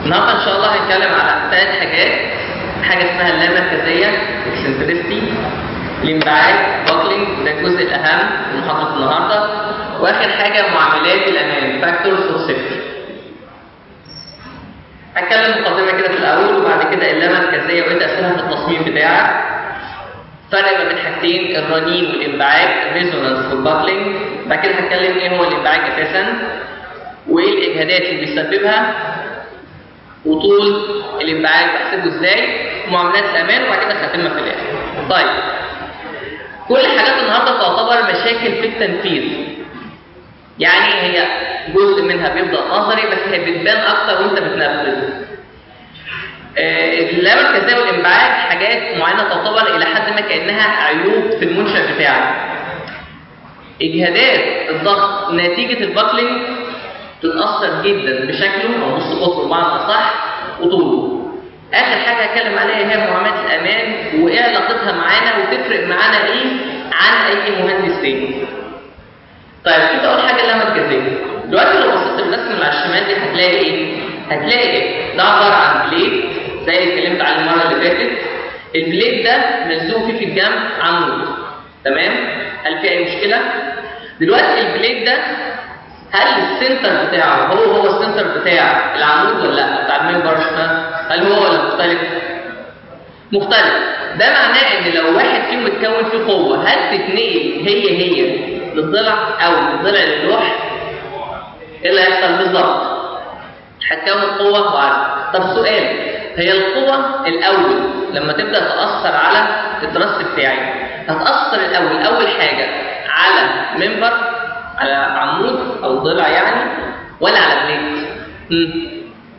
النهارده ان شاء الله هنتكلم على ثلاث حاجات حاجه اسمها اللامركزيه اكسنتريستي الانبعاج باكلينج ده الجزء الاهم من محاضره النهارده واخر حاجه معاملات الامان فاكتورز اوف سيفتي هتكلم مقدمه كده في الاول وبعد كده اللامركزيه وايه تاثيرها في التصميم بتاعك فرق ما بين حاجتين الرنين والانبعاج الريزونانس والباكلينج بعد كده هتكلم ايه هو الانبعاج اساسا وايه الاجهادات اللي بيسببها وطول الانبعاج بحسبه ازاي معاملات الامان وبعد كده خاتمها في الاخر طيب كل حاجات النهارده تعتبر مشاكل في التنفيذ يعني هي جزء منها بيبدا نظري بس هي بتبان اكتر وانت بتنفذ اللامركزيه والانبعاج حاجات معينه تعتبر الى حد ما كانها عيوب في المنشا بتاعك اجهادات الضغط نتيجه الباكلينج تتاثر جدا بشكله او نص قطره بمعنى اصح وطوله اخر حاجه هتكلم عليها هي معاملات الامان وايه علاقتها معانا وتفرق معانا ايه عن اي مهندس تاني طيب كده اول حاجه اللامركزيه دلوقتي لو بصيت الرسم اللي على الشمال دي هتلاقي ايه هتلاقي ايه ده عباره عن بليد زي اللي اتكلمت عليه المره اللي فاتت البليد ده ملزوق فيه في الجنب عمود تمام هل في اي مشكله دلوقتي البليد ده هل السنتر بتاعه هو هو السنتر بتاع العمود ولا لا بتاع المنبر هل هو ولا مختلف مختلف ده معناه ان لو واحد فيهم اتكون فيه قوه هل تتنقل هي هي للضلع او للضلع للوح ايه اللي هيحصل بالظبط هتكون قوه وعزم طب سؤال هي القوه الاول لما تبدا تاثر على الترس بتاعي هتاثر الاول اول حاجه على منبر على عمود او ضلع يعني ولا على بليت مم.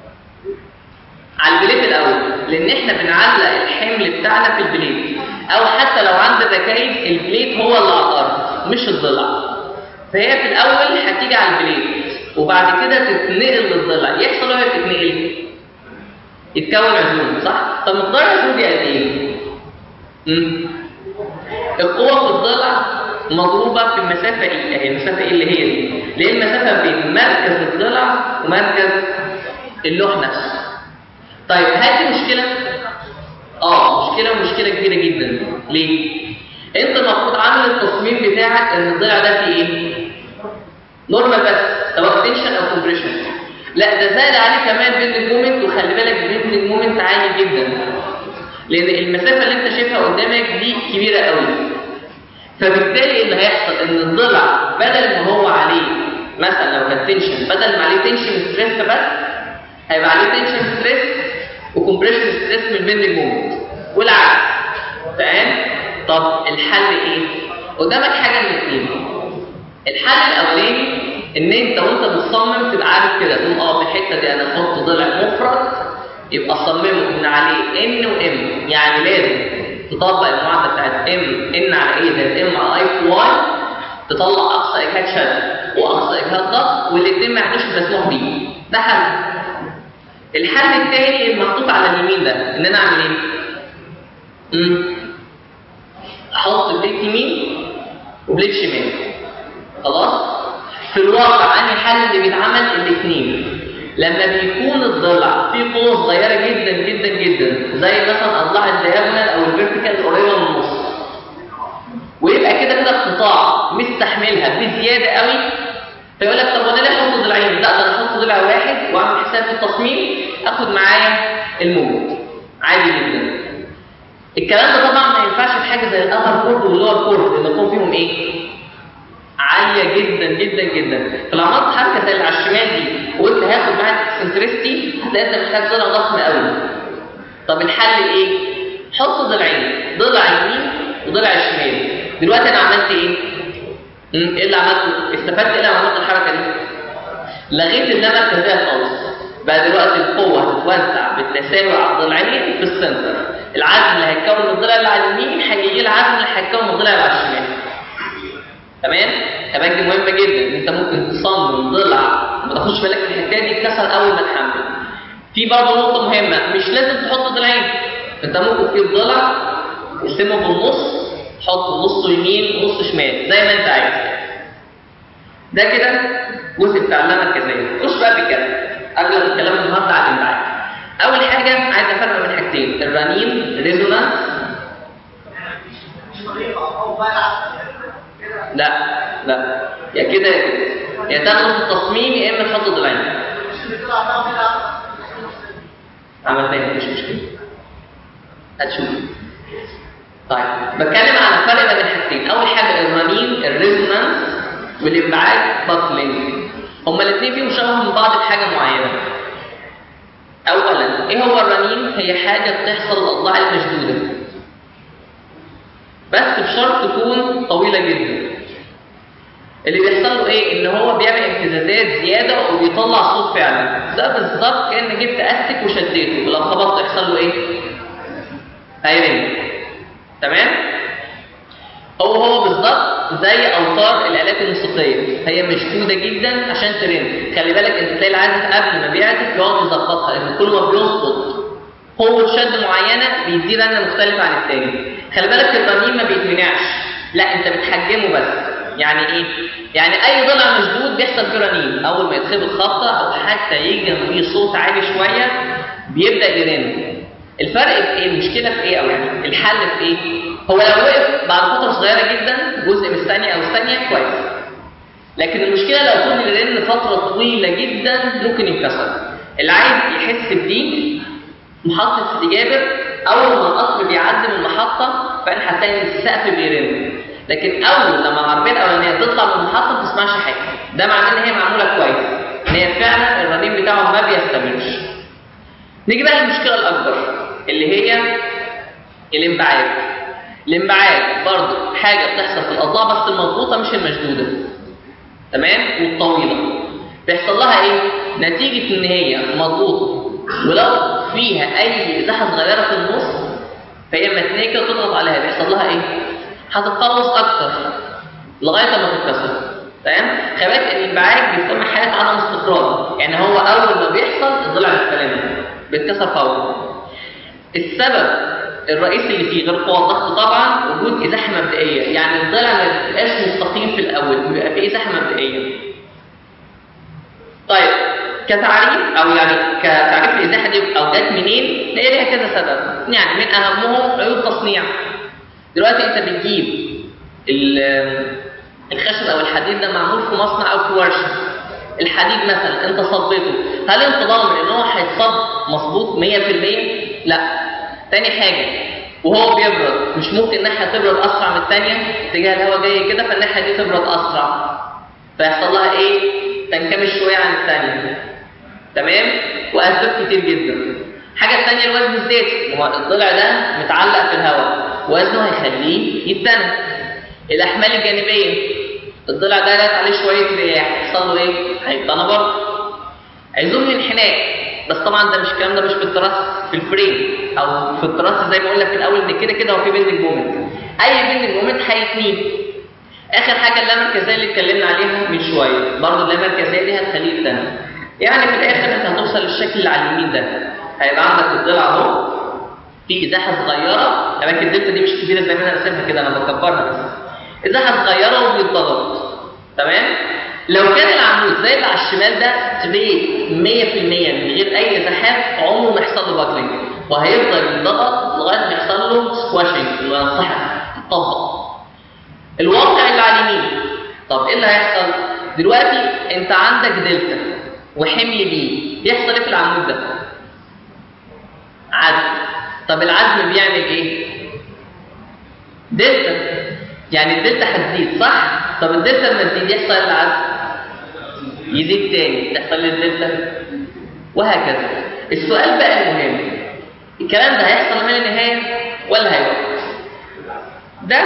على البليت الاول لان احنا بنعلق الحمل بتاعنا في البليت او حتى لو عند الركايز البليت هو اللي على الارض مش الضلع فهي في الاول هتيجي على البليت وبعد كده تتنقل للضلع يحصل ايه تتنقل يتكون عزوم صح طب مقدار العزوم دي قد ايه امم القوه في الضلع مضروبه في المسافه ايه اهي المسافه ايه اللي هي دي اللي هي المسافه بين مركز الضلع ومركز اللوح نفسه طيب هل دي مشكله اه مشكله ومشكله كبيره جدا ليه انت المفروض عامل التصميم بتاعك ان الضلع ده فيه ايه نورمال بس سواء تنشن او كومبريشن لا ده زاد عليه كمان بين مومنت وخلي بالك بين مومنت عالي جدا لان المسافه اللي انت شايفها قدامك دي كبيره قوي فبالتالي اللي هيحصل ان الضلع بدل ما هو عليه مثلا لو كان تنشن بدل ما عليه تنشن ستريس بس هيبقى عليه تنشن ستريس وكمبريشن ستريس من البندنج مومنت والعكس تمام طب الحل ايه قدامك حاجه من الاثنين الحل الاولاني ان انت وانت بتصمم تبقى عارف كده تقول اه في الحته دي انا احط ضلع مفرد يبقى صممه ان عليه ان وام يعني لازم تطبق المعادله بتاعت ام ان على ايه زائد ام على اي في واي تطلع اقصى اجهاد شد واقصى اجهاد ضغط والاثنين ما يعملوش مسموح بيه ده حل الحل الثاني المحطوط على اليمين ده ان انا اعمل ايه؟ امم احط بليت يمين وبليت شمال خلاص؟ في الواقع انهي حل اللي بيتعمل الاثنين لما بيكون الضلع فيه قوه صغيره جدا جدا جدا زي مثلا اضلاع الدياجونال او الفيرتيكال قريبه من النص ويبقى كده كده القطاع مستحملها بزياده قوي فيقول لك طب وانا ليه احط ضلعين؟ لا ده انا احط ضلع واحد واعمل حساب في التصميم اخد معايا الموجود عادي جدا الكلام ده طبعا ما ينفعش في حاجه زي الابر كورد واللور كورد اللي يكون فيهم ايه؟ عاليه جدا جدا جدا فلو عملت حركه زي اللي على الشمال دي وقلت هاخد معاك اكسنتريستي هتلاقي انت محتاج ضلع ضخم قوي طب الحل ايه؟ حط ضلعين ضلع يمين وضلع شمال دلوقتي انا عملت ايه؟ امم ايه اللي عملته؟ استفدت ايه لما عملت الحركه دي؟ لغيت اللامركزيه خالص بقى دلوقتي القوه هتتوزع بالتساوي على الضلعين في السنتر العزم اللي هيتكون من الضلع اللي على اليمين هيجي العزم اللي هيتكون من الضلع اللي على الشمال تمام كمان دي مهمه جدا ان انت ممكن تصمم ضلع ما تاخدش بالك من الحكايه دي اتكسر اول ما تحمل في برضه نقطه مهمه مش لازم تحط ضلعين انت ممكن تجيب ضلع تقسمه بالنص تحط نصه يمين ونص شمال زي ما انت عايز ده كده الجزء بتاع اللامركزيه خش بقى في الكلام قبل ما نتكلم النهارده على الانبعاج اول حاجه عايز افرق بين حاجتين الرنين ريزونانس لا لا يا كده يا كده يا تاخده في التصميم يا اما تحط ضلعين عملناها مفيش مشكله هتشوف طيب بتكلم على فرق ما بين حاجتين اول حاجه الرنين الريزونانس والانبعاج باكلينج هما الاثنين فيهم شبه من بعض في حاجه معينه اولا ايه هو الرنين هي حاجه بتحصل للاضلاع المشدوده بس بشرط تكون طويله جدا اللي بيحصل له ايه ان هو بيعمل امتزازات زياده وبيطلع صوت فعلا ده بالظبط كان جبت استك وشديته ولو خبطت يحصل له ايه هيرن تمام هو هو بالظبط زي اوتار الالات الموسيقيه هي مشدوده جدا عشان ترن خلي بالك انت تلاقي العازف قبل ما بيعزف يقعد يظبطها لان كل ما بيظبط قوه شد معينه بيدي رنه مختلفه عن الثاني خلي بالك الرنين ما بيتمنعش لا انت بتحجمه بس يعني ايه يعني اي ضلع مشدود بيحصل فيه رنين اول ما يتخبط خبطه او حتى يجي جنبيه صوت عالي شويه بيبدا يرن الفرق في ايه المشكله في ايه او يعني الحل في ايه هو لو وقف بعد فتره صغيره جدا جزء من الثانيه او الثانيه كويس لكن المشكله لو فضل يرن فتره طويله جدا ممكن يتكسر اللي عايز يحس بدي محطه سيدي جابر اول ما القطر بيعدي من المحطه فانا هتلاقي السقف بيرن لكن اول لما العربيه الاولانيه تطلع من المحطه ما تسمعش حاجه ده معناه ان هي معموله كويس ان هي فعلا الرنين بتاعه ما بيستمرش نيجي بقى للمشكله الاكبر اللي هي الانبعاج الانبعاج برضه حاجه بتحصل في الاضلاع بس المضغوطه مش المشدوده تمام والطويله بيحصل لها ايه نتيجه ان هي مضغوطه ولو فيها اي ازاحه صغيره في النص فهي متنيه كده تضغط عليها بيحصل لها ايه هتتقلص اكتر لغايه ما تتكسر تمام خلي بالك الانبعاج بيسمى حاله عدم استقرار يعني هو اول ما بيحصل الضلع بيتكلم بيتكسر فورا السبب الرئيسي اللي فيه غير قوه الضغط طبعا وجود ازاحه مبدئيه يعني الضلع ما بيبقاش مستقيم في الاول بيبقى فيه ازاحه مبدئيه طيب كتعريف او يعني كتعريف الازاحه دي او جت منين هي ليها كذا سبب يعني من اهمهم عيوب تصنيع دلوقتي انت بتجيب الخشب او الحديد ده معمول في مصنع او في ورشه الحديد مثلا انت صبيته هل انت ضامن ان هو هيتصب مظبوط 100% لا تاني حاجه وهو بيبرد مش ممكن ناحيه تبرد اسرع من الثانيه اتجاه الهواء جاي كده فالناحيه دي تبرد اسرع فيحصل لها ايه تنكمش شويه عن الثانيه تمام واسباب كتير جدا الحاجه الثانيه الوزن الذاتي هو الضلع ده متعلق في الهواء وزنه هيخليه يتنى الاحمال الجانبيه الضلع ده جات عليه شويه رياح يحصل له ايه هيتنى برضه عزوم الانحناء بس طبعا ده مش الكلام ده مش في التراس في الفريم او في التراس زي ما قلنا في الاول ان كده كده هو في بيندنج مومنت اي بيندنج مومنت هيتنيه اخر حاجه اللامركزيه اللي اتكلمنا عليها من شويه برضه اللامركزيه دي هتخليه يتنى يعني في الاخر انت هتوصل للشكل اللي على اليمين ده هيبقى عندك الضلع اهو في ازاحه صغيره لكن الدلتا دي مش كبيره زي ما انا راسمها كده انا بكبرها بس ازاحه صغيره وبيتضغط تمام لو كان العمود زي اللي على الشمال ده ستريت 100% من غير اي ازاحات عمره ما يحصل له باكلينج وهيفضل يتضغط لغايه ما يحصل له سكواشنج اللي هو ينصحك يطبق الواقع اللي على اليمين طب ايه اللي هيحصل دلوقتي انت عندك دلتا وحمل بيه يحصل ايه في العمود ده عزم طب العزم بيعمل ايه دلتا يعني الدلتا هتزيد صح طب الدلتا لما تزيد يحصل ايه العزم يزيد تاني تحصل الدلتا وهكذا السؤال بقى المهم الكلام ده هيحصل من النهايه ولا هيوقف ده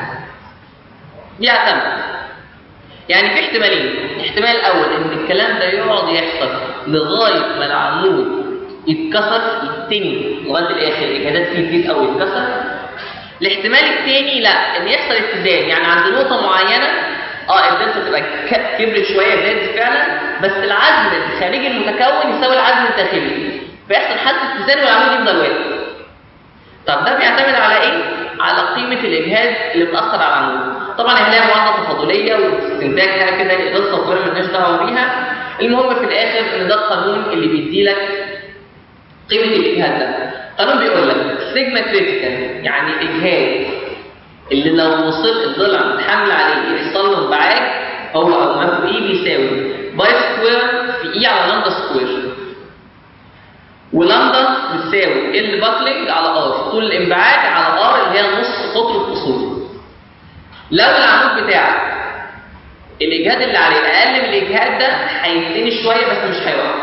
يعتمد يعني في احتمالين الاحتمال الاول ان الكلام ده يقعد يحصل لغايه ما العمود يتكسر يتني لغايه الاخر الاجهادات فيه تزيد او يتكسر الاحتمال الثاني لا ان يحصل اتزان يعني عند نقطه معينه اه الدلتا تبقى كبرت شويه زادت فعلا بس العزم الخارجي المتكون يساوي العزم الداخلي فيحصل حاله اتزان والعمود يفضل واقف طب ده بيعتمد على ايه؟ على قيمه الاجهاد اللي بتاثر على العمود طبعا هي لها معادله تفاضليه واستنتاج حاجه كده قصه طويله مالناش دعوه بيها المهم في الاخر ان ده القانون اللي بيدي لك قيمه الاجهاد ده قانون بيقول لك سيجما كريتيكال يعني الاجهاد اللي لو وصل الضلع متحمل عليه يحصل له انبعاج هو او ما في اي بيساوي باي سكوير في اي على لامدا سكوير ولامدا بتساوي ال باكلينج على ار طول الانبعاج على ار اللي هي نص قطر الفصول لو العمود بتاعك الاجهاد اللي عليه اقل من الاجهاد ده هيتني شويه بس مش هيقع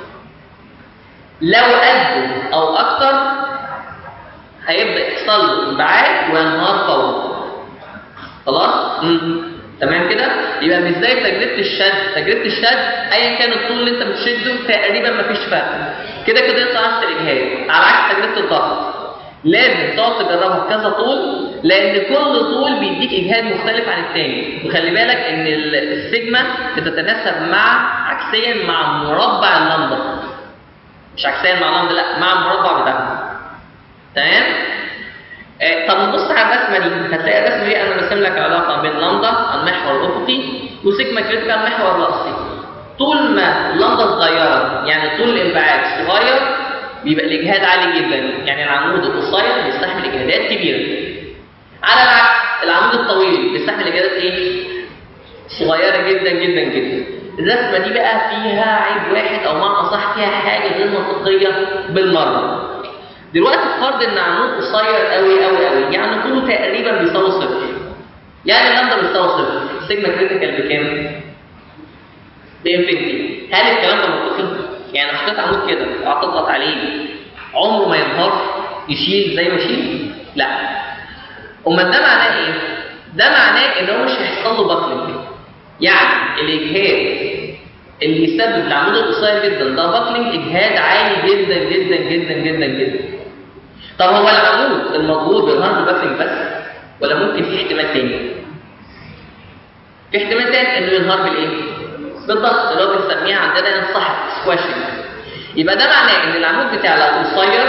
لو قده او اكتر هيبدا يحصل له انبعاج وينهار فورا خلاص امم تمام كده يبقى مش زي تجربه الشد تجربه الشد ايا كان الطول اللي انت بتشده تقريبا مفيش فرق كده كده يطلع نفس الاجهاد على عكس تجربه الضغط لازم تقعد تجربها بكذا طول لان كل طول بيديك اجهاد مختلف عن التاني وخلي بالك ان ال- السيجما بتتناسب مع عكسيا مع مربع اللمبه مش عكسيا مع اللمبه لا مع المربع بتاعها تمام آه، طب نبص على الرسمه دي هتلاقي الرسمه دي انا راسم لك علاقه بين لامدا المحور الافقي وسيجما كريتيكال المحور الراسي طول ما اللمبه صغيره يعني طول الانبعاج صغير بيبقى الاجهاد عالي جدا يعني العمود القصير بيستحمل اجهادات كبيره على العكس العمود الطويل بيستحمل اجهادات ايه صغيره جدا جدا جدا الرسمه دي بقى فيها عيب واحد او معنى صح فيها حاجه غير منطقيه بالمره دلوقتي فرض ان عمود قصير قوي قوي قوي يعني طوله تقريبا بيساوي صفر يعني اللامدا بيساوي صفر سيجما كريتيكال بكام؟ بانفينيتي هل الكلام ده منطقي؟ يعني لو حطيت عمود كده وهتضغط عليه عمره ما ينهار يشيل زي ما يشيل؟ لا امال ده معناه ايه؟ ده معناه ان هو مش هيحصل له باكلينج يعني الاجهاد اللي يسبب العمود القصير جدا ده باكلينج اجهاد عالي جدا جدا جدا جدا جدا طب هو العمود المضغوط بينهار بالباكلينج بس ولا ممكن في احتمال تاني؟ في احتمال تاني انه ينهار بالايه؟ بالضغط اللي هو بنسميها عندنا انصحت سكواشنج يبقى ده معناه ان العمود بتاعي لو قصير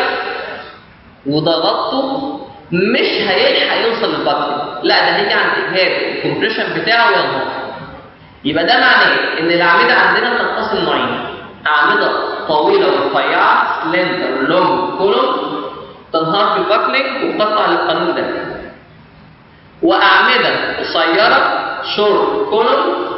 وضغطته مش هيلحق يوصل للباكلينج لا ده هيجي عند اجهاد الكومبريشن بتاعه وينهار يبقى ده معناه ان الاعمده عندنا بتنقسم نوعين اعمده طويله ورفيعه سلندر لونج كولوم تنهار بالباكلينج وبتقع للقانون ده واعمده قصيره شورت كولوم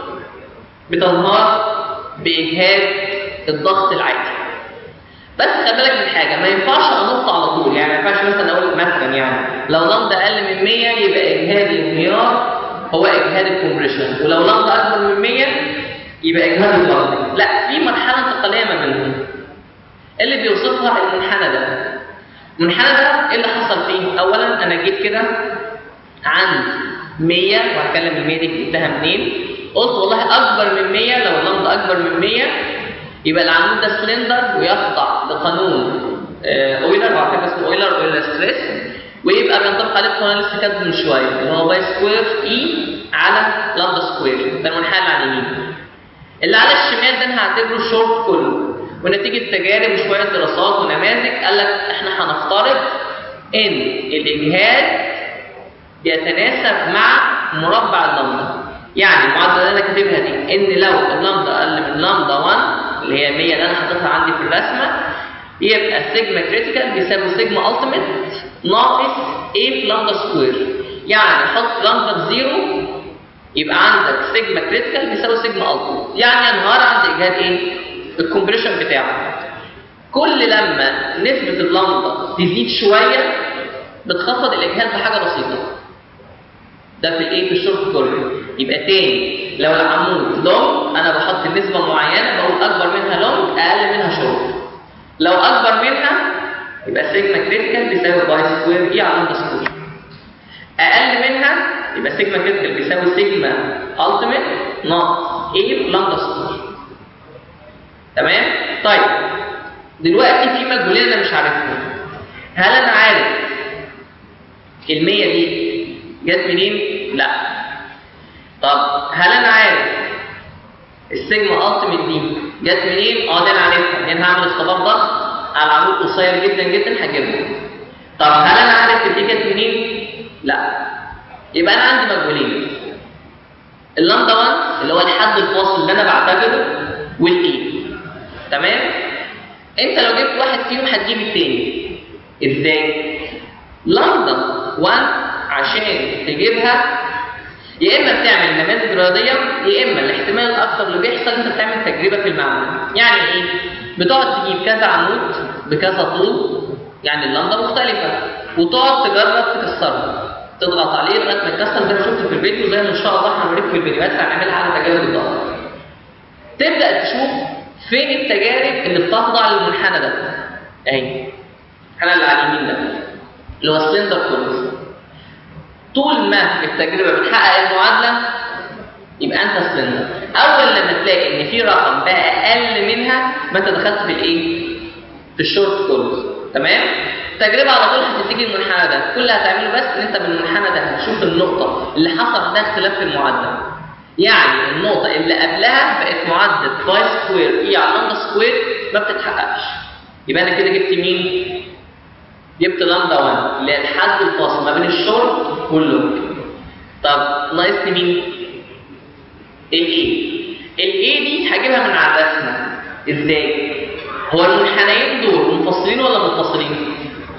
بتنهار باجهاد الضغط العادي بس خلي بالك من حاجه ما ينفعش انط على طول يعني ما ينفعش مثلا اقول مثلا يعني لو لمده اقل من 100 يبقى اجهاد الانهيار هو اجهاد الكومبريشن ولو لمده اكبر من 100 يبقى اجهاد الضغط لا في مرحله انتقاليه ما بينهم اللي بيوصفها المنحنى ده المنحنى ده ايه اللي حصل فيه اولا انا جيت كده عند 100 وهتكلم ال 100 دي جبتها منين قلت والله اكبر من 100 لو اللمبه اكبر من 100 يبقى العمود ده سلندر ويخضع لقانون آه، اويلر وعلى فكره اسمه اويلر اويلر ستريس ويبقى بينطبق عليه القانون اللي لسه كاتبه من شويه اللي هو باي سكوير اي على لامدا سكوير ده المنحنى اللي على اليمين اللي على الشمال ده انا هعتبره شورت كله ونتيجه تجارب وشويه دراسات ونماذج قال لك احنا هنفترض ان الاجهاد بيتناسب مع مربع اللمبه يعني المعادله اللي انا كاتبها دي ان لو اللمبه اقل من لمبه 1 اللي هي 100 اللي انا حاططها عندي في الرسمه يبقى السيجما كريتيكال بيساوي سيجما التيميت ناقص A في لامدا سكوير يعني حط لامدا بزيرو يبقى عندك سيجما كريتيكال بيساوي سيجما التيميت يعني ينهار عند اجهاد ايه؟ الكومبريشن بتاعه كل لما نسبة اللمبة تزيد شوية بتخفض الإجهاد بحاجة بسيطة ده في الايه في الشورت كله يبقى تاني لو العمود لونج انا بحط نسبة معينة بقول اكبر منها لونج اقل منها شورت لو اكبر منها يبقى سيجما كريتيكال بيساوي باي سكوير اي على لامدا سكوير اقل منها يبقى سيجما كريتيكال بيساوي سيجما التيميت ناقص اي في لامدا سكوير تمام طيب دلوقتي في مجهولين انا مش عارفهم هل انا عارف ال 100 دي جت منين؟ لا طب هل انا عارف السيجما التيميت دي جت منين؟ اه دي انا عارفها دي انا هعمل اختبار ضغط على عمود قصير جدا جدا هجيبه طب هل انا عارف دي جت منين؟ لا يبقى انا عندي مجهولين اللامدا 1 اللي هو الحد الفاصل اللي انا بعتبره والاي تمام؟ انت لو جبت واحد فيهم هتجيب التاني ازاي لندن 1 عشان تجيبها يا اما بتعمل نماذج رياضيه يا اما الاحتمال الاكثر اللي بيحصل انت بتعمل تجربه في المعمل يعني ايه بتقعد تجيب كذا عمود بكذا طول يعني اللمضه مختلفه وتقعد تجرب تكسرها تضغط عليه لغايه ما يتكسر زي ما شفت في الفيديو زي ما ان شاء الله هنوريكم في الفيديوهات اللي هنعملها على تجارب الضغط تبدا تشوف فين التجارب اللي بتخضع للمنحنى ده اهي المنحنى اللي على اليمين ده اللي هو السلندر كورس طول ما التجربه بتحقق المعادله يبقى انت سلندر اول لما تلاقي ان في رقم بقى اقل منها ما انت دخلت في الايه في الشورت كورس تمام التجربه على طول هتتيجي المنحنى ده كل اللي هتعمله بس ان انت من المنحنى ده هتشوف النقطه اللي حصل ده اختلاف في المعادله يعني النقطه اللي قبلها بقت معادله باي سكوير اي على لامدا سكوير ما بتتحققش يبقى انا كده جبت مين جبت لامدا 1 اللي هي الحد الفاصل ما بين الشورت واللونج طب ناقصني مين الاي الاي دي هجيبها من على الرسمه ازاي هو المنحنيين دول منفصلين ولا متصلين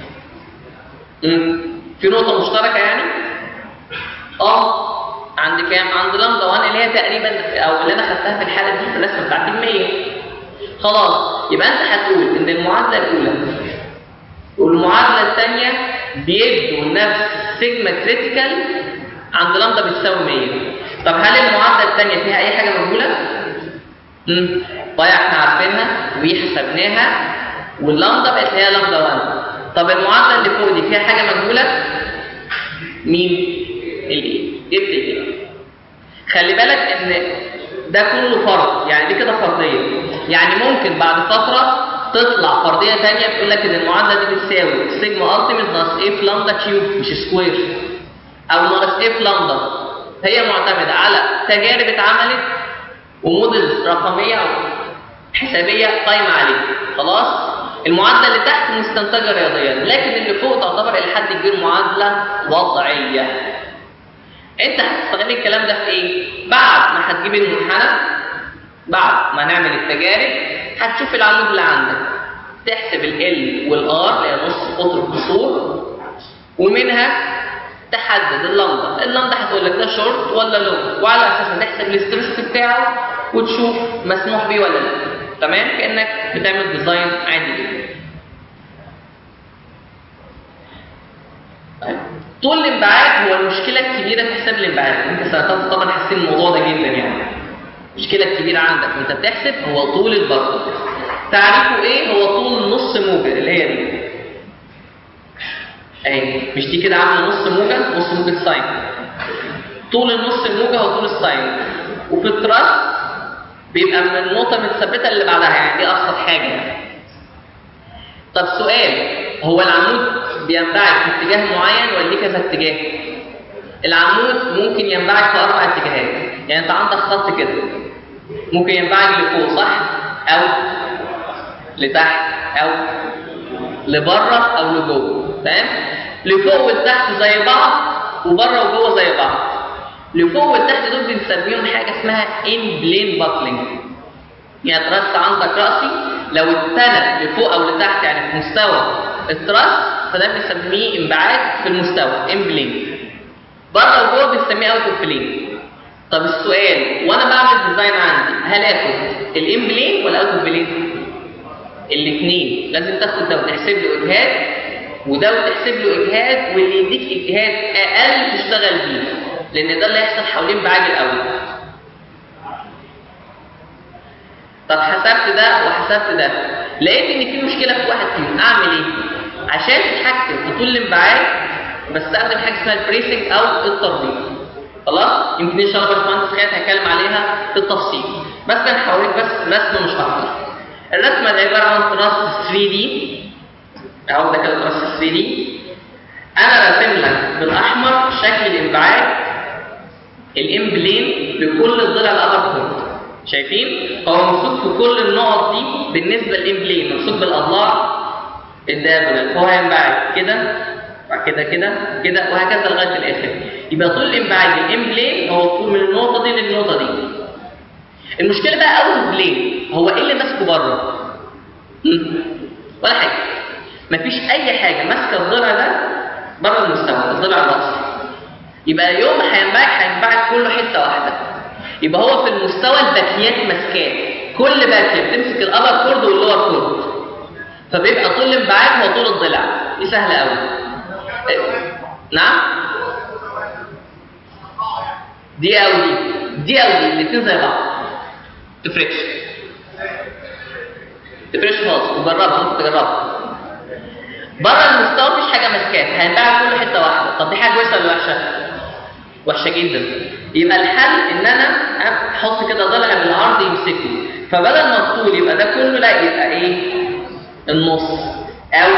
امم في نقطه مشتركه يعني اه عند كام عند لامدا 1 اللي هي تقريبا او اللي انا خدتها في الحاله دي في الرسمه بتاعتي 100 خلاص يبقى انت هتقول ان المعادله الاولى والمعادله الثانيه بيدوا نفس سيجما كريتيكال عند لامدا بتساوي 100 طب هل المعادله الثانيه فيها اي حاجه مجهوله امم طيب احنا عارفينها وحسبناها واللامدا بقت هي لامدا 1 طب المعادله اللي فوق دي فيها حاجه مجهوله مين الايه جبت الايه خلي بالك ان ده كله فرض يعني دي كده فرضيه يعني ممكن بعد فتره تطلع فرضيه ثانيه تقول لك ان المعادله دي بتساوي سيجما التيميت ناقص ايه في لامدا كيوب مش سكوير او ناقص ايه في لامدا هي معتمده على تجارب اتعملت وموديلز رقميه او حسابيه قايمه عليه خلاص المعادله اللي تحت مستنتجه رياضيا لكن اللي فوق تعتبر الى حد كبير معادله وضعيه انت هتستغل الكلام ده في ايه بعد ما هتجيب المنحنى بعد ما نعمل التجارب هتشوف العمود اللي عندك تحسب ال L وال R اللي هي نص قطر القصور ومنها تحدد اللمبه اللمبه هتقول لك ده شورت ولا لونج وعلى اساسها تحسب الاسترس بتاعه وتشوف مسموح بيه ولا لا تمام كانك بتعمل ديزاين عادي جدا طيب. طول الانبعاث هو المشكله الكبيره في حساب الانبعاث انت سنتات طبعا حاسين الموضوع ده جدا يعني المشكله الكبيره عندك وانت بتحسب هو طول البرد تعريفه ايه هو طول نص موجه اللي هي دي اهي مش دي كده عامله نص موجه نص موجه ساين طول النص الموجه هو طول الساين وفي التراس بيبقى من النقطه متثبته اللي بعدها يعني دي ابسط حاجه يعني طب سؤال هو العمود بينبعث في اتجاه معين ولا ليه كذا اتجاه العمود ممكن ينبعث في اربع اتجاهات يعني انت عندك خط كده ممكن ينبعث لفوق صح او لتحت او لبره او لجوه تمام لفوق ولتحت زي بعض وبره وجوه زي بعض لفوق والتحت دول بنسميهم حاجه اسمها ان بلين باكلينج يعني تراس عندك راسي لو اتنى لفوق او لتحت يعني في مستوى التراس فده بنسميه انبعاث في المستوى ان بلين بره وجوه بنسميه اوت اوف بلين طب السؤال وانا بعمل ديزاين عندي هل اخد الان بلين ولا اوت اوف بلين الاثنين لازم تاخد ده وتحسب له اجهاد وده وتحسب له اجهاد واللي يديك اجهاد اقل تشتغل بيه لان ده اللي هيحصل حوالين بعاج الاول طب حسبت ده وحسبت ده لقيت ان في مشكله في واحد فيهم اعمل ايه عشان تتحكم في طول الانبعاث بستخدم حاجه اسمها البريسنج او التربيط خلاص يمكن ان شاء الله باشمهندس خالد هيتكلم عليها بالتفصيل بس انا هوريك بس رسمه مش اكتر الرسمه دي عباره عن تراس 3 دي اهو ده كده تراس 3 دي انا راسم لك بالاحمر شكل الانبعاث الام بلين لكل الضلع الابر كورد شايفين هو ممسوك في كل النقط دي بالنسبه للام بلين ممسوك بالاضلاع الدايجونال هو هينبعث كده بعد كده كده كده وهكذا لغايه الاخر يبقى طول الانبعاث الام بلين هو طول من النقطه دي للنقطه دي المشكله بقى اول بلين هو ايه اللي ماسكه بره هم؟ ولا حاجه مفيش اي حاجه ماسكه الضلع ده بره المستوى الضلع الراسي يبقى يوم ما هينبعك هينبعك كله حته واحده يبقى هو في المستوى الباكيات ماسكاه كل باكيه بتمسك الابر كورد واللور كورد فبيبقى طول الانبعاج هو طول الضلع دي سهله قوي نعم دي او دي دي او دي الاثنين زي بعض تفرقش تفرقش خالص وجربها ممكن تجربها بره المستوى مفيش حاجه ماسكاه هينباع كله حته واحده طب دي حاجه كويسه ولا وحشه وحشه جدا يبقى الحل ان انا احط كده ضلع بالعرض يمسكه فبدل ما الطول يبقى ده كله لا يبقى ايه النص او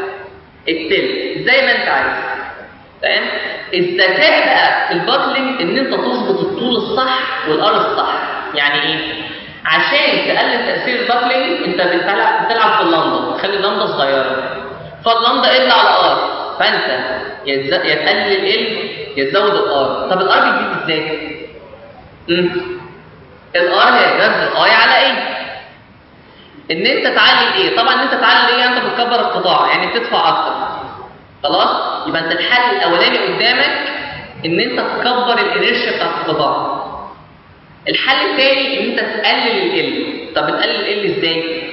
التلت زي ما انت عايز تمام الذكاء بقى في الباكلينج ان انت تظبط الطول الصح والار الصح يعني ايه عشان تقلل تاثير الباكلينج انت بتلعب بتلعب في اللمبه تخلي اللمبه صغيره فاللمبه ال على ار فانت يا تز- يا تقلل ال يا تزود الار طب الار بيجيب ازاي امم الار هي جذر الاي على ايه ان انت تعلي ايه طبعا ان انت تعلي ايه انت بتكبر القطاع يعني بتدفع اكتر خلاص يبقى انت الحل الاولاني قدامك ان انت تكبر الانرشيا بتاعت القطاع الحل الثاني ان انت تقلل ال طب بتقلل ال ازاي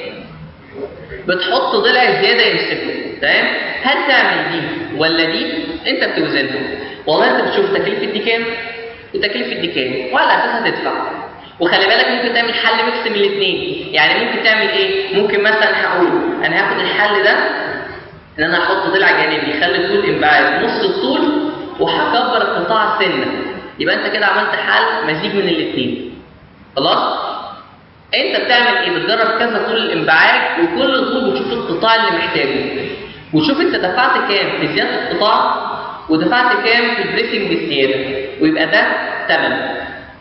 بتحط ضلع زياده يمسكه تمام هل تعمل دي ولا دي انت بتوزنها والله انت بتشوف تكلفه دي كام وتكلفه دي كام وعلى اساسها تدفع وخلي بالك ممكن تعمل حل ميكس من الاثنين يعني ممكن تعمل ايه ممكن مثلا هقول انا هاخد الحل ده ان انا احط ضلع جانبي يخلي طول انبعاج نص الطول وهكبر القطاع سنه يبقى انت كده عملت حل مزيج من الاثنين خلاص انت بتعمل ايه بتجرب كذا طول الانبعاج وكل طول بتشوف القطاع اللي محتاجه وتشوف انت دفعت كام في زياده القطاع ودفعت كام في البريسنج الزياده ويبقى ده ثمن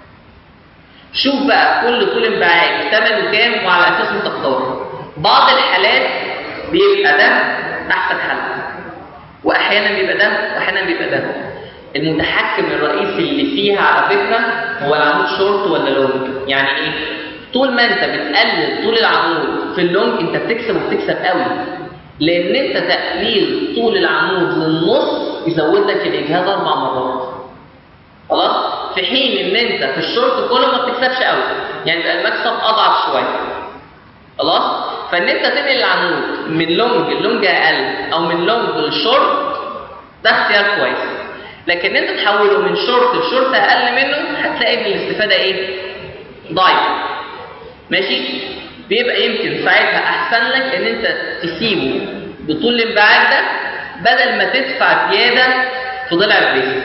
شوف بقى كل طول انبعاج ثمنه كام وعلى اساسه تختار بعض الحالات بيبقى ده احسن حل واحيانا بيبقى ده واحيانا بيبقى ده المتحكم الرئيسي اللي فيها على فكره هو العمود شورت ولا لونج يعني ايه طول ما انت بتقلل طول العمود في اللونج انت بتكسب وبتكسب قوي لان انت تقليل طول العمود للنص يزود لك الاجهاد اربع مرات خلاص في حين ان انت في الشورت كله ما بتكسبش قوي يعني بقى المكسب اضعف شويه خلاص فان انت تنقل العمود من لونج لونج اقل او من لونج للشورت ده اختيار كويس لكن انت تحوله من شورت لشورت اقل منه هتلاقي ان الاستفاده ايه ضعيفه ماشي بيبقى يمكن ساعتها احسن لك ان انت تسيبه بطول الانبعاج ده بدل ما تدفع زياده في ضلع البيس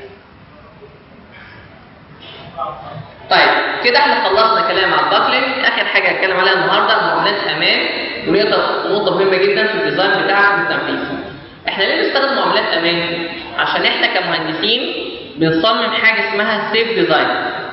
طيب كده احنا خلصنا كلام عن الباكلينج اخر حاجه هتكلم عليها النهارده معاملات امان ودي نقطه مهمه جدا في الديزاين بتاعك في التنفيذ احنا ليه بنستخدم معاملات امان عشان احنا كمهندسين بنصمم حاجه اسمها سيف ديزاين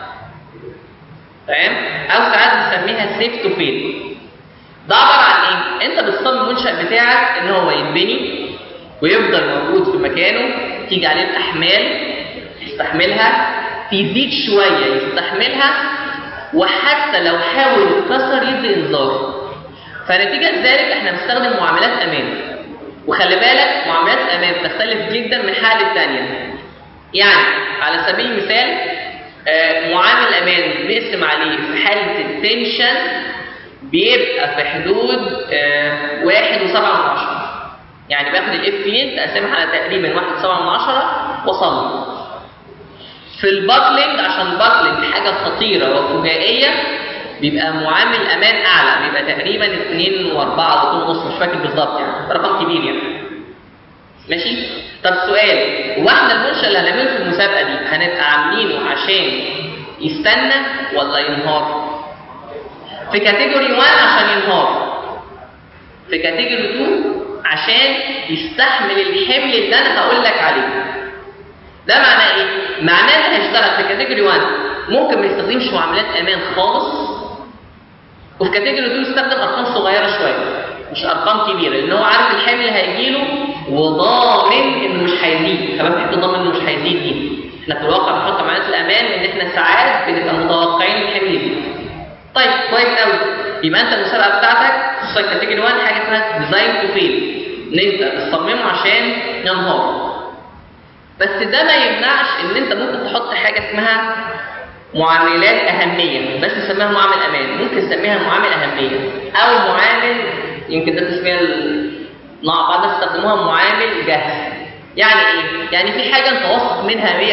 تمام او ساعات بنسميها سيف تو فيل ده عباره عن ايه انت بتصمم المنشا بتاعك ان هو يتبني ويفضل موجود في مكانه تيجي عليه الاحمال يستحملها تزيد شويه يستحملها وحتى لو حاول يتكسر يدي انذار فنتيجه ذلك احنا بنستخدم معاملات امان وخلي بالك معاملات امان بتختلف جدا من حاله للثانيه يعني على سبيل المثال آه، معامل امان بنقسم عليه في حاله التنشن بيبقى في حدود آه، واحد وسبعة من عشرة يعني باخد الاف فيلد اقسمها على تقريبا واحد وسبعة من عشرة واصمم في الباكلينج عشان الباكلينج حاجة خطيرة وفجائية بيبقى معامل امان اعلى بيبقى تقريبا 2 و4 و2 ونص مش فاكر بالظبط يعني رقم كبير يعني ماشي طب سؤال هو احنا المنشأ اللي هنعمله في المسابقة دي هنبقى عاملينه عشان يستنى ولا ينهار في كاتيجوري 1 عشان ينهار في كاتيجوري 2 عشان يستحمل الحمل اللي انا هقول لك عليه ده معناه ايه معناه ان هيشتغل في كاتيجوري 1 ممكن ما يستخدمش معاملات امان خالص وفي كاتيجوري 2 يستخدم ارقام صغيره شويه مش ارقام كبيره لان هو عارف الحمل اللي هيجيله وضامن انه مش هيزيد خلاص انت ضامن انه مش هيزيد دي احنا في الواقع بنحط معاملات الامان ان احنا ساعات بنبقى متوقعين الحمل يزيد طيب كويس قوي يبقى انت المسابقه بتاعتك خصوصا كاتيجوري 1 حاجه اسمها ديزاين تو فيل ان انت تصممه عشان ينهار بس ده ما يمنعش ان انت ممكن تحط حاجه اسمها معاملات اهميه بس نسميها معامل امان ممكن نسميها معامل اهميه او معامل يمكن ده تسميه ال- مع بعض استخدموها معامل جهل يعني ايه يعني في حاجه انت واثق منها 100%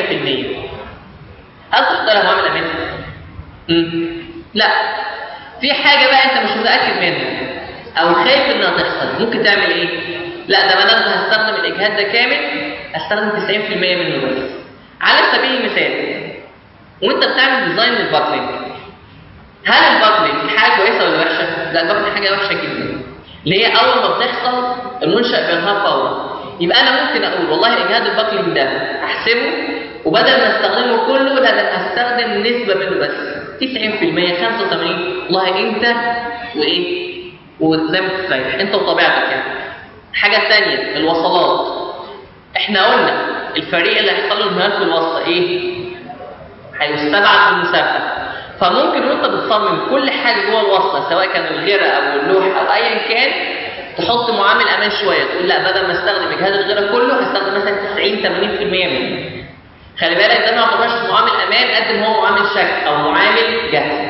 هل تحط لها معامل امان مم. لا في حاجه بقى انت مش متاكد منها او خايف انها تحصل ممكن تعمل ايه لا ده ما دام هستخدم الاجهاد ده كامل استخدم 90% منه بس على سبيل المثال وانت بتعمل ديزاين للباكلينج هل الباكلينج دي حاجه كويسه ولا وحشه؟ لا الباكلينج حاجه وحشه جدا اللي هي اول ما بتحصل المنشا بينهار فورا يبقى انا ممكن اقول والله اجهاد الباكلينج ده احسبه وبدل ما استخدمه كله لا ده أنا هستخدم نسبه منه بس 90% 85 والله انت وايه وزي ما تستريح انت وطبيعتك يعني الحاجه الثانيه الوصلات احنا قلنا الفريق اللي هيحصل له انهيار في الوصله ايه هيستبعد من المسابقه فممكن وانت بتصمم كل حاجه جوه الوصله سواء كان الغيره او اللوح او ايا كان تحط معامل امان شويه تقول لا بدل ما استخدم اجهاد الغيره كله هستخدم مثلا 90 80% منه خلي بالك ده ما يعتبرش معامل امان قد ما هو معامل شك او معامل جهل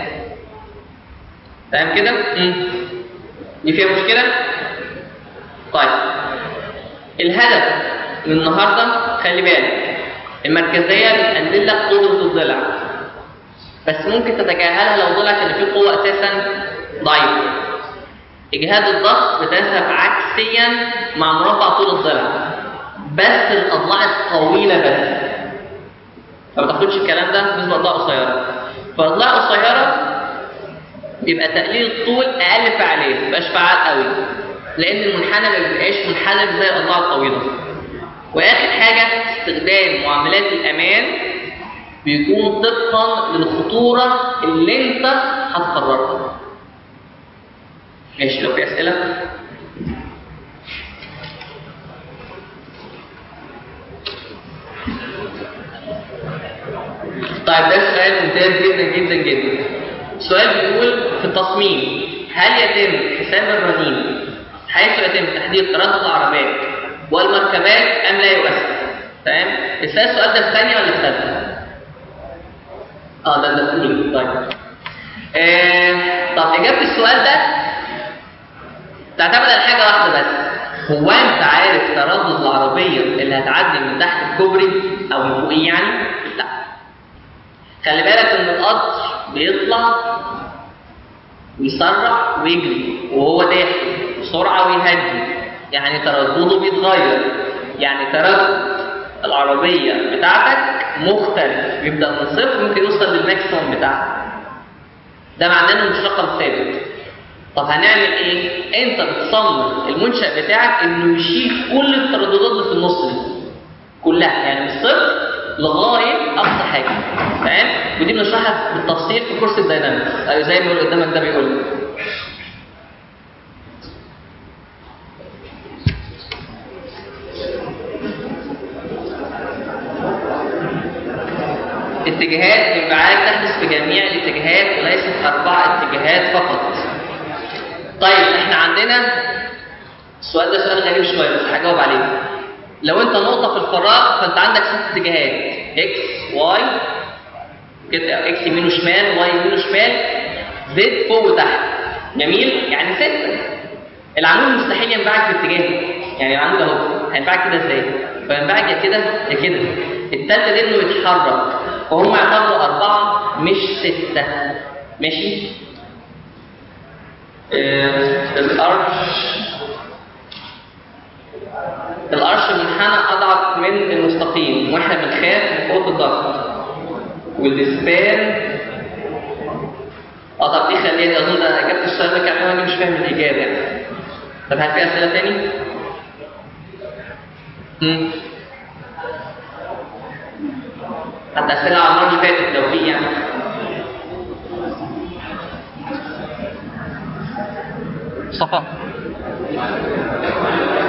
فاهم كده؟ امم دي فيها مشكله؟ طيب الهدف من النهارده خلي بالك المركزيه بتقلل لك قدره الضلع بس ممكن تتجاهلها لو ضلعت ان في قوه اساسا ضعيفه اجهاد الضغط بتذهب عكسيا مع مربع طول الضلع بس الاضلاع الطويله بس فما تاخدش الكلام ده بالنسبه لاضلاع قصيره فالاضلاع قصيره بيبقى تقليل الطول اقل فعاليه ما بيبقاش فعال قوي لان المنحنى ما بيبقاش منحنى زي الاضلاع الطويله واخر حاجه استخدام معاملات الامان بيكون طبقا للخطوره اللي انت هتقررها ماشي لو في اسئله طيب ده سؤال ممتاز جدا جدا جدا السؤال بيقول في التصميم هل يتم حساب الرنين حيث يتم تحديد تردد العربات والمركبات ام لا يؤثر تمام السؤال السؤال ده في ثانيه ولا في ثالثه اه ده ده في طيب آه طب اجابه السؤال ده تعتمد على حاجه واحده بس هو انت عارف تردد العربيه اللي هتعدي من تحت الكوبري او من فوقيه يعني لا خلي بالك ان القطر بيطلع ويسرع ويجري وهو داخل بسرعه ويهدي يعني تردده بيتغير يعني تردد العربيه بتاعتك مختلف بيبدا من صفر ممكن يوصل للماكسيموم بتاعك ده معناه انه مش رقم ثابت طب هنعمل ايه انت بتصمم المنشا بتاعك انه يشيل كل الترددات اللي في النص دي كلها يعني من الصفر لغايه اقصى حاجه تمام ودي بنشرحها بالتفصيل في كورس الداينامكس ايوه زي ما اللي قدامك ده بيقول لك. اتجاهات انبعاج تحدث في جميع الاتجاهات وليست اربع اتجاهات فقط طيب احنا عندنا السؤال ده سؤال غريب شويه بس هجاوب عليه لو انت نقطه في الفراغ فانت عندك ست اتجاهات اكس واي كده اكس يمين وشمال واي يمين وشمال زد فوق وتحت جميل يعني ستة العمود المستحيل ينبعج في اتجاه يعني العمود اهو هينبعج كده ازاي فينبعج يا كده يا كده التالتة دي انه يتحرك فهم يعتبروا أربعة مش ستة ماشي آه الأرش القرش المنحنى اضعف من المستقيم واحنا بنخاف من قوه الضغط والاسبان اه طب دي خليني اظن انا اجابت السؤال ده كان انا مش فاهم الاجابه يعني طب هل في اسئله تاني؟ امم حتى اسئله على المره اللي فاتت لو في يعني مصطفى